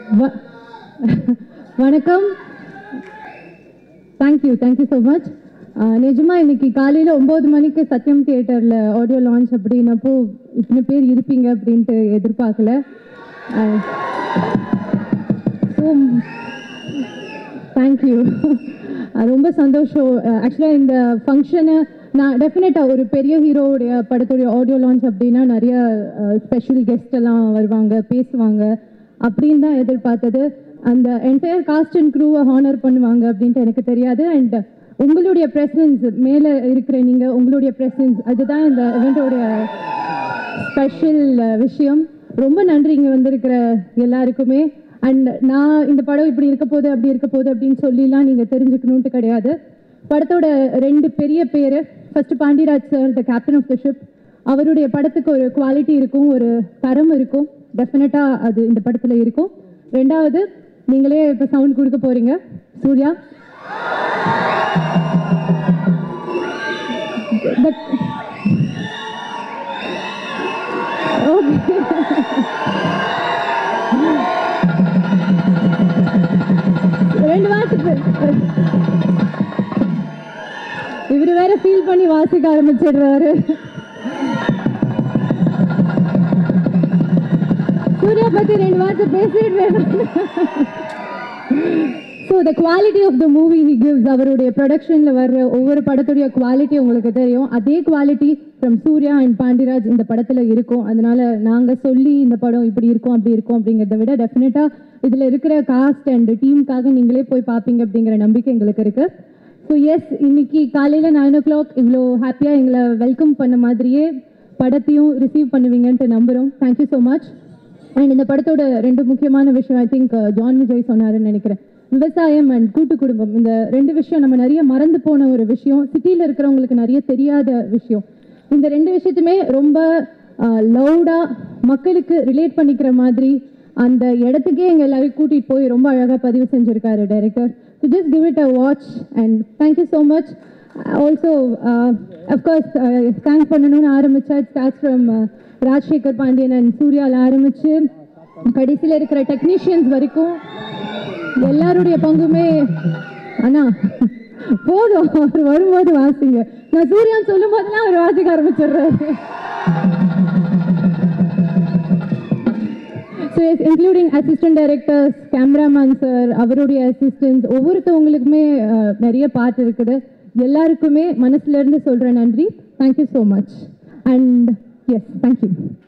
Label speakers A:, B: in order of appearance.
A: வ- வணக்கம் thank you thank you so much நிஜமா இன்னைக்கு காலையில் ஒம்பது மணிக்கு சத்யம் தியேட்டரில் ஆடியோ லான்ச் அப்படின்னப்போ இத்தனை பேர் இருப்பீங்க அப்படின்ட்டு எதிர்பார்க்கல ஸோ தேங்க்யூ ரொம்ப சந்தோஷம் ஆக்சுவலாக இந்த ஃபங்க்ஷனை நான் டெஃபினட்டாக ஒரு பெரிய ஹீரோவுடைய படத்துடைய ஆடியோ லான்ச் அப்படின்னா நிறைய ஸ்பெஷல் கெஸ்ட் எல்லாம் வருவாங்க பேசுவாங்க அப்படின்னு தான் எதிர்பார்த்தது அந்த என்டையர் காஸ்ட் அண்ட் க்ரூவை ஹானர் பண்ணுவாங்க அப்படின்ட்டு எனக்கு தெரியாது அண்ட் உங்களுடைய ப்ரெசன்ஸ் மேலே இருக்கிற நீங்கள் உங்களுடைய ப்ரெசன்ஸ் அதுதான் இந்த இவெண்ட்டோடைய ஸ்பெஷல் விஷயம் ரொம்ப நன்றி இங்கே வந்திருக்கிற எல்லாருக்குமே அண்ட் நான் இந்த படம் இப்படி இருக்க போகுது அப்படி இருக்க போகுது அப்படின்னு சொல்லிலாம் நீங்கள் தெரிஞ்சுக்கணுன்ட்டு கிடையாது படத்தோட ரெண்டு பெரிய பேர் first Pandiraj sir the captain of the ship அவருடைய படத்துக்கு ஒரு குவாலிட்டி இருக்கும் ஒரு தரம் இருக்கும் டெஃபினட்டாக அது இந்த படத்தில் இருக்கும் ரெண்டாவது நீங்களே இப்போ சவுண்ட் கொடுக்க போறீங்க சூர்யா பட் ஓகே ரெண்டு வாரத்துக்கு இவரு வேற ஃபீல் பண்ணி வாசிக்க ஆரம்பிச்சிடுறாரு சூர்யா பத்தி ரெண்டு வார்த்தை பேசிடுறேன் so the quality of the movie he gives அவருடைய ப்ரொடக்ஷனில் வர்ற ஒவ்வொரு படத்துடைய குவாலிட்டி உங்களுக்கு தெரியும் அதே quality from Suriya and Pandiraj இந்த படத்தில் இருக்கும் அதனால நாங்கள் சொல்லி இந்த படம் இப்படி இருக்கும் அப்படி இருக்கும் அப்படிங்கிறத விட டெஃபினட்டாக இதில் இருக்கிற காஸ்ட் அண்ட் டீமுக்காக நீங்களே போய் பார்ப்பீங்க அப்படிங்கிற நம்பிக்கை எங்களுக்கு இருக்குது ஸோ எஸ் இன்னைக்கு காலையில் நைன் ஓ கிளாக் இவ்வளோ ஹாப்பியாக எங்களை வெல்கம் பண்ண மாதிரியே படத்தையும் ரிசீவ் பண்ணுவீங்கன்ட்டு நம்புகிறோம் தேங்க்யூ ஸோ மச் அண்ட் இந்த படத்தோட ரெண்டு முக்கியமான விஷயம் ஐ திங்க் ஜான் விஜய் சொன்னாருன்னு நினைக்கிறேன் விவசாயம் அண்ட் கூட்டு குடும்பம் இந்த ரெண்டு விஷயம் நம்ம நிறைய மறந்து போன ஒரு விஷயம் சிட்டியில் இருக்கிறவங்களுக்கு நிறைய தெரியாத விஷயம் இந்த ரெண்டு விஷயத்துமே ரொம்ப லவுடாக மக்களுக்கு ரிலேட் பண்ணிக்கிற மாதிரி அந்த இடத்துக்கே எங்கள் எல்லாரையும் கூட்டிகிட்டு போய் ரொம்ப அழகாக பதிவு செஞ்சுருக்காரு director so just give it a watch and thank you so much also of course thank பண்ணணும்னு ஆரம்பித்தா start from Rajasekar Pandian and சூர்யாவில் ஆரம்பித்து கடைசியில் இருக்கிற டெக்னீஷியன்ஸ் வரைக்கும் எல்லாருடைய பங்குமே அண்ணா போதும் அவர் வரும்போது வாசிங்க நான் சூர்யான்னு சொல்லும் போதெல்லாம் அவர் வாசிக்க ஆரம்பிச்சிடுறாரு so including assistant directors cameraman sir அவருடைய அசிஸ்டன்ஸ் ஒவ்வொருத்தவங்களுக்குமே அஹ், நிறைய பார்ட் இருக்குது எல்லாருக்குமே மனசுல இருந்து சொல்ற நன்றி thank you so much and yes thank you